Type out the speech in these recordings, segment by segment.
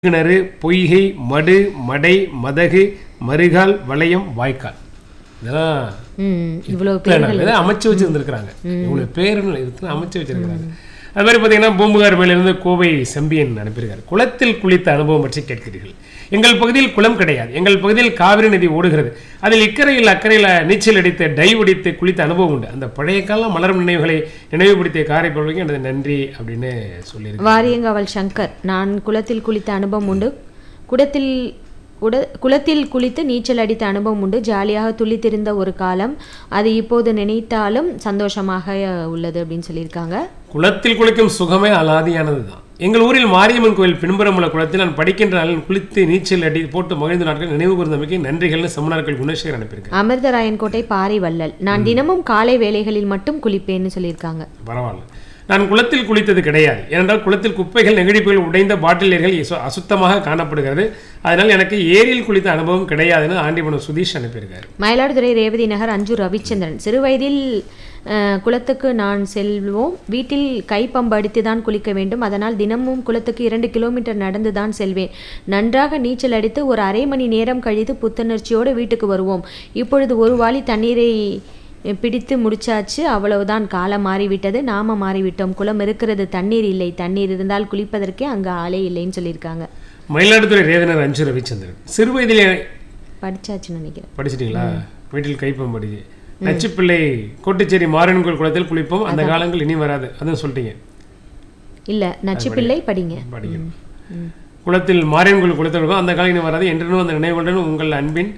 கிணறு பொய்கை மடு மடை மதகு மறுகால் வளையம் வாய்க்கால் இதெல்லாம் ம் இவ்வளவு இல்ல, பேர்கள் நான் இதெல்லாம் அமைச்சு வச்சிருந்திருக்கிறாங்க இவ்வளவு பேருன்னு இதுக்கு அமைச்சு வச்சிருக்கிறாங்க அது மாதிரி பார்த்தீங்கன்னா பூம்புகார் மேலிருந்து கோவை செம்பியன் அனுப்பியிருக்காரு குளத்தில் குளித்த அனுபவம் பற்றி கேட்கிறீர்கள் எங்கள் பகுதியில் குளம் கிடையாது எங்கள் பகுதியில் காவிரி நதி ஓடுகிறது அதில் இக்கரையில் அக்கறையில் நீச்சல் அடித்து டைவ் அடித்து குளித்த அனுபவம் உண்டு அந்த பழைய காலம் மலரும் நினைவுகளை நினைவுபடுத்திய காரைப்பொருளுக்கு எனது நன்றி அப்படின்னு சொல்லியிருக்கேன் வாரியங்காவல் சங்கர் நான் குளத்தில் குளித்த அனுபவம் உண்டு குடத்தில் குட குளத்தில் குளித்து நீச்சல் அடித்த அனுபவம் உண்டு ஜாலியாக துளித்திருந்த ஒரு காலம் அது இப்போது நினைத்தாலும் சந்தோஷமாக உள்ளது அப்படின்னு சொல்லியிருக்காங்க குளத்தில் குளிக்கும் சுகமே அலாதியானது தான் எங்கள் ஊரில் மாரியம்மன் கோயில் பின்புறம் உள்ள குளத்தில் நான் படிக்கின்ற நாளில் குளித்து நீச்சல் அடி போட்டு மகிழ்ந்த நாட்கள் நினைவு கூர்ந்தமைக்கு நன்றிகள்னு சமணர்கள் குணசேகர் அனுப்பியிருக்கேன் அமிர்தராயன்கோட்டை பாரி வள்ளல் நான் தினமும் காலை வேளைகளில் மட்டும் குளிப்பேன்னு சொல்லியிருக்காங்க பரவாயில்ல நான் குளத்தில் குளித்தது கிடையாது ஏனென்றால் குளத்தில் குப்பைகள் நெகிழிப்புகள் உடைந்த பாட்டில்கள் அசுத்தமாக காணப்படுகிறது அதனால் எனக்கு ஏரியில் குளித்த அனுபவம் கிடையாதுன்னு ஆண்டிபுரம் சுதீஷ் அனுப்பியிருக்காரு மயிலாடுதுறை ரேவதி நகர் அஞ்சு ரவிச்சந்திரன் சிறுவயதில் அஹ், குளத்துக்கு நான் செல்வோம் வீட்டில் கைப்பம்பு அடித்து தான் குளிக்க வேண்டும் அதனால் தினமும் குளத்துக்கு இரண்டு கிலோமீட்டர் நடந்து தான் செல்வேன் நன்றாக நீச்சல் அடித்து ஒரு அரை மணி நேரம் கழித்து புத்துணர்ச்சியோடு வீட்டுக்கு வருவோம் இப்பொழுது ஒரு வாளி தண்ணீரை அஹ், பிடித்து முடிச்சாச்சு அவ்வளவுதான் காலம் மாறிவிட்டது நாம மாறிவிட்டோம் குளம் இருக்கிறது தண்ணீர் இல்லை தண்ணீர் இருந்தால் குளிப்பதற்கே அங்கே ஆளே இல்லைன்னு சொல்லியிருக்காங்க மயிலாடுதுறை ரேவனர் அஞ்சு ரவிச்சந்திரன் சிறு வயதிலே படிச்சாச்சுன்னு நினைக்கிறேன் படிச்சிட்டீங்களா வீட்டில் கைப்பம் படி நச்சுப்பிள்ளை கோட்டுச்சேரி மாரியன் கோயில் குளத்தில் குளிப்போம் அந்த காலங்கள் இனி வராது அதுவும் சொல்லிட்டீங்க இல்லை நச்சுப்பிள்ளை படிங்க படிக்கணும் குளத்தில் மாரியன் கோயில் குளத்தில் இருக்கும் அந்த காலம் இனி வராது என்றும் அந்த நினைவுடன் உங்கள் அன்பின்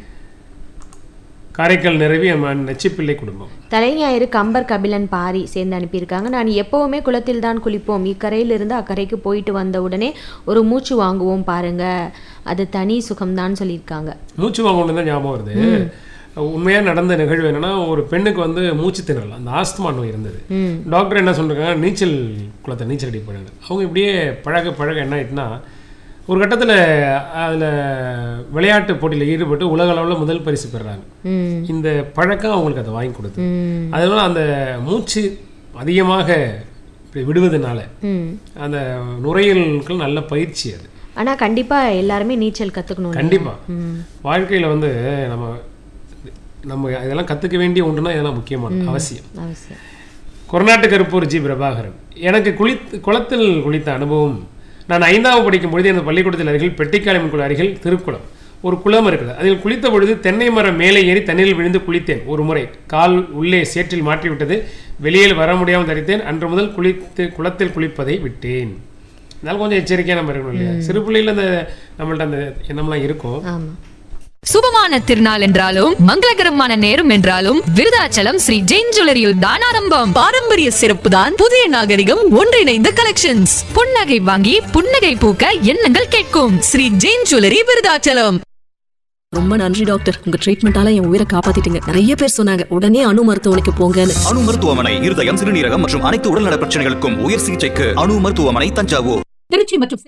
காரைக்கால் நிறைவி அம்ம நச்சுப்பிள்ளை குடும்பம் தலைஞாயிறு கம்பர் கபிலன் பாரி சேர்ந்து அனுப்பியிருக்காங்க நான் எப்பவுமே குளத்தில் தான் குளிப்போம் இக்கரையிலிருந்து அக்கறைக்கு போயிட்டு வந்த உடனே ஒரு மூச்சு வாங்குவோம் பாருங்க அது தனி சுகம்தான் சொல்லியிருக்காங்க மூச்சு வாங்கணும் தான் ஞாபகம் வருது உண்மையாக நடந்த நிகழ்வு என்னன்னா ஒரு பெண்ணுக்கு வந்து மூச்சு திணறல் அந்த ஆஸ்துமா நோய் இருந்தது ம் டாக்டர் என்ன சொல்றாங்க நீச்சல் குளத்தை நீச்சல் அடி பண்ணுங்க அவங்க இப்படியே பழக பழக என்ன ஆயிட்டுனா ஒரு கட்டத்தில் அதில் விளையாட்டு போட்டியில் ஈடுபட்டு உலக அளவில் முதல் பரிசு பெறுறாங்க ம் இந்த பழக்கம் அவங்களுக்கு அதை வாங்கி கொடுத்து ம் அதனால அந்த மூச்சு அதிகமாக இப்படி விடுவதனால ம் அந்த நுரையீரலுக்கு நல்ல பயிற்சி அது ஆனா கண்டிப்பா எல்லாருமே நீச்சல் கத்துக்கணும் கண்டிப்பா ம் வாழ்க்கையில வந்து நம்ம நம்ம இதெல்லாம் கத்துக்க வேண்டிய ஒன்றுனா இதெல்லாம் முக்கியமான அவசியம் அவசியம் கொரநாட்டு கருப்பூர் ஜி பிரபாகரன் எனக்கு குளித் குளத்தில் குளித்த அனுபவம் நான் ஐந்தாவது படிக்கும் பொழுது எனது பள்ளிக்கூடத்தில் அருகில் பெட்டிக்காளிமன் குளம் அருகில் திருக்குளம் ஒரு குளம் இருக்குது அதில் குளித்த பொழுது தென்னை மரம் மேலே ஏறி தண்ணீரில் விழுந்து குளித்தேன் ஒரு முறை கால் உள்ளே சேற்றில் மாற்றிவிட்டது வெளியில் வர முடியாமல் தரித்தேன் அன்று முதல் குளித்து குளத்தில் குளிப்பதை விட்டேன் அதனால கொஞ்சம் எச்சரிக்கையாக நம்ம இருக்கணும் இல்லையா சிறு பிள்ளையில் அந்த நம்மள்ட்ட அந்த எண்ணம்லாம் இருக்கும் ஆமா சுபமான திருநாள் என்றாலும் மங்களகரமான நேரம் என்றாலும் விருதாச்சலம் ஸ்ரீ ஜெயின் ஜுவல்லரியில் தான் ஆரம்பம் பாரம்பரிய சிறப்பு தான் புதிய நாகரிகம் ஒன்றிணைந்த கலெக்ஷன்ஸ் புன்னகை வாங்கி புன்னகை பூக்க எண்ணங்கள் கேட்கும் ஸ்ரீ ஜெயின் ஜுவல்லரி விருதாச்சலம் ரொம்ப நன்றி டாக்டர் உங்க ட்ரீட்மெண்டால என் உயிரை காப்பாத்திட்டீங்க நிறைய பேர் சொன்னாங்க உடனே அணு மருத்துவமனைக்கு போங்கன்னு அணு மருத்துவமனை இருதயம் சிறுநீரகம் மற்றும் அனைத்து உடல்நல பிரச்சனைகளுக்கும் உயர் சிகிச்சைக்கு அணு மருத்துவமனை தஞ்சாவூர் திருச்சி மற்றும்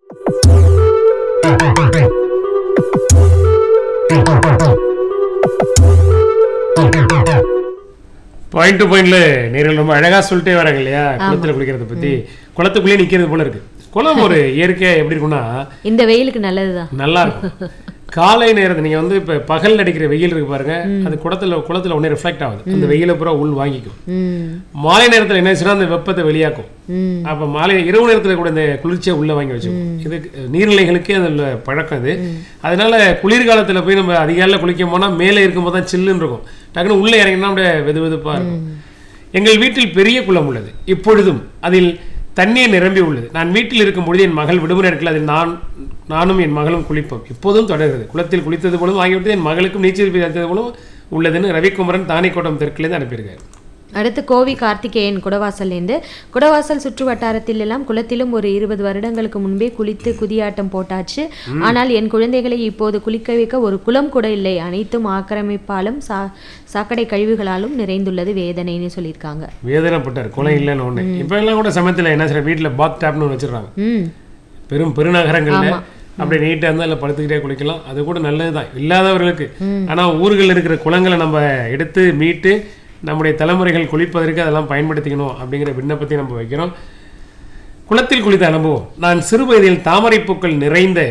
பாயிண்ட் டு பாயிண்ட்ல நேரில் ரொம்ப அழகா சொல்லிட்டே வராங்க இல்லையா குளத்துல குளிக்கிறத பத்தி குளத்துக்குள்ளே நிக்கிறது போல இருக்கு குளம் ஒரு இயற்கையா எப்படி இருக்கும்னா இந்த வெயிலுக்கு நல்லதுதான் நல்லா இருக்கும் காலை நேரத்துல நீங்க வந்து இப்ப பகல் அடிக்கிற வெயில் இருக்கு பாருங்க அது குளத்துல குளத்துல உடனே ரிஃப்ளெக்ட் ஆகுது அந்த வெயில பூரா உள் வாங்கிக்கும் ம் மாலை நேரத்துல என்ன ஆச்சுன்னா அந்த வெப்பத்தை வெளியாக்கும் ம் அப்ப மாலை இரவு நேரத்துல கூட இந்த குளிர்ச்சியை உள்ள வாங்கி வச்சுக்கும் இது நீர்நிலைகளுக்கே அதுல பழக்கம் இது அதனால குளிர்காலத்துல போய் நம்ம அதிகாலைல குளிக்க போனா மேலே இருக்கும்போது தான் சில்லுன்னு இருக்கும் டக்குனு உள்ள இறங்கினா அப்படியே வெது வெதுப்பா இருக்கும் எங்கள் வீட்டில் பெரிய குளம் உள்ளது இப்பொழுதும் அதில் தண்ணீர் நிரம்பி உள்ளது நான் வீட்டில் இருக்கும் பொழுது என் மகள் விடுமுறை நாட்கள் அதில் நான் நானும் என் மகளும் குளிப்போம் இப்போதும் தொடர்கிறது குளத்தில் குளித்தது போலும் வாங்கிவிட்டு என் மகளுக்கும் நீச்சல் பயிற்சி போலும் உள்ளதுன்னு ரவிக்குமரன் தானைக்கோட்டம் தெற்குலேருந்து அனுப்பியிருக்காரு அடுத்து கோவி கார்த்திகேயன் குடவாசல்லேருந்து குடவாசல் சுற்று வட்டாரத்தில் எல்லாம் குளத்திலும் ஒரு இருபது வருடங்களுக்கு முன்பே குளித்து குதியாட்டம் போட்டாச்சு ஆனால் என் குழந்தைகளை இப்போது குளிக்க வைக்க ஒரு குளம் கூட இல்லை அனைத்தும் ஆக்கிரமிப்பாலும் சா சாக்கடை கழிவுகளாலும் நிறைந்துள்ளது வேதனைன்னு சொல்லியிருக்காங்க வேதனைப்பட்டார் குளம் இல்லைன்னு ஒன்று இப்போ எல்லாம் கூட சமயத்தில் என்ன செய்ய வீட்டில் பாத் டேப்னு ஒன்று வச்சிடுறாங்க ம் பெரும் பெருநகரங்கள்ல அப்படி நீட்டாக இருந்தால் இல்லை படுத்துக்கிட்டே குளிக்கலாம் அது கூட நல்லதுதான் இல்லாதவர்களுக்கு ஆனா ஊர்களில் இருக்கிற குளங்களை நம்ம எடுத்து மீட்டு நம்முடைய தலைமுறைகள் குளிப்பதற்கு அதெல்லாம் பயன்படுத்திக்கணும் அப்படிங்கிற விண்ணப்பத்தை நம்ம வைக்கிறோம் குளத்தில் குளித்த அனுபவம் நான் சிறு வயதில் தாமரைப்பூக்கள் நிறைந்த